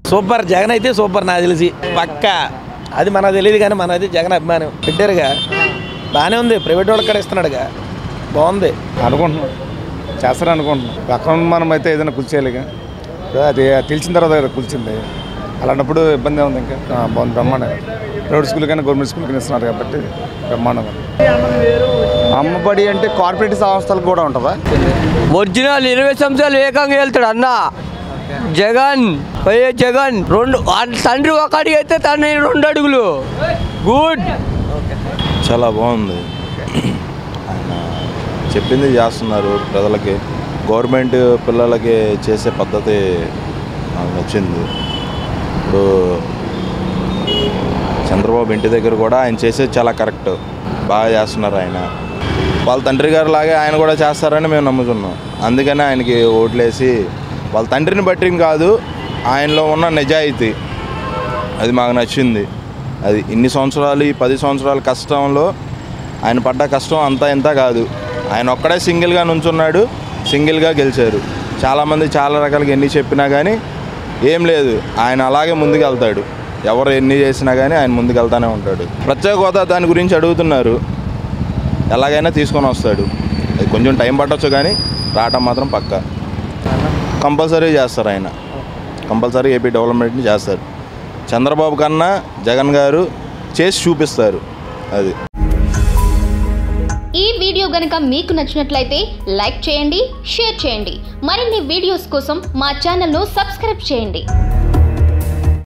super Jagan అయితే super నాకు తెలిసి పక్క అది మనకు తెలియదు కానీ మనది జగన్ అభిమానం పెట్టారుగా బాగానే ఉంది ప్రైవేట్ వాళ్ళకి కూడా ఇస్తున్నాడుగా బాగుంది అనుకుంటున్నాం చేస్తారు అనుకుంటున్నాం పక్కన ఉన్న మనం అయితే ఏదైనా కూర్చేయాలిగా అది తెలిసిన తర్వాత కదా కూర్చుంది అలాంటప్పుడు ఇబ్బంది ఉంది ఇంకా ఆ, బాగుంది బ్రహ్మాండంగా ప్రైవేట్ స్కూల్ కానీ గవర్నమెంట్ స్కూల్ కానీ ఇస్తున్నారు కాబట్టి బ్రహ్మాండంగా ఉంది అమ్మబడి అంటే కార్పొరేట్ సంస్థలు కూడా ఉంటుందా ఒరిజినల్ ఇరవై సంవత్సరాలు ఏకంగా వెళ్తాడు అన్న జగన్ పోయే జగన్ రెండు వాళ్ళ తండ్రి ఒక అడుగు అయితే తండ్రి రెండు అడుగులు గుడ్ చాలా బాగుంది ఆయన చెప్పింది చేస్తున్నారు ప్రజలకి గవర్నమెంట్ పిల్లలకి చేసే పద్ధతి నాకు నచ్చింది ఇప్పుడు చంద్రబాబు ఇంటి దగ్గర కూడా ఆయన చేసేది చాలా కరెక్ట్ బాగా చేస్తున్నారు ఆయన వాళ్ళ తండ్రి గారు లాగే ఆయన కూడా చేస్తారని మేము నమ్ముతున్నాం అందుకనే ఆయనకి ఓట్లేసి వాళ్ళ తండ్రిని బట్టి కాదు ఆయనలో ఉన్న నిజాయితీ అది మాకు నచ్చింది అది ఇన్ని సంవత్సరాలు ఈ పది సంవత్సరాల కష్టంలో ఆయన పడ్డ కష్టం అంతా ఇంత కాదు ఆయన ఒక్కడే సింగిల్గా నుంచున్నాడు సింగిల్గా గెలిచారు చాలామంది చాలా రకాలుగా ఎన్ని చెప్పినా కానీ ఏం లేదు ఆయన అలాగే ముందుకు వెళ్తాడు ఎవరు ఎన్ని చేసినా కానీ ఆయన ముందుకు వెళ్తానే ఉంటాడు ప్రత్యేక హోదా దాని గురించి అడుగుతున్నారు ఎలాగైనా తీసుకొని వస్తాడు అది కొంచెం టైం పట్టొచ్చు కానీ రావటం మాత్రం పక్క కంపల్సరీ చేస్తారు ఆయన కంపల్సరీ ఏపీ డెవలప్మెంట్ని చేస్తారు చంద్రబాబు కన్నా జగన్ గారు చేసి చూపిస్తారు అది ఈ వీడియో గనుక మీకు నచ్చినట్లయితే లైక్ చేయండి షేర్ చేయండి మరిన్ని వీడియోస్ కోసం మా ఛానల్ను సబ్స్క్రైబ్ చేయండి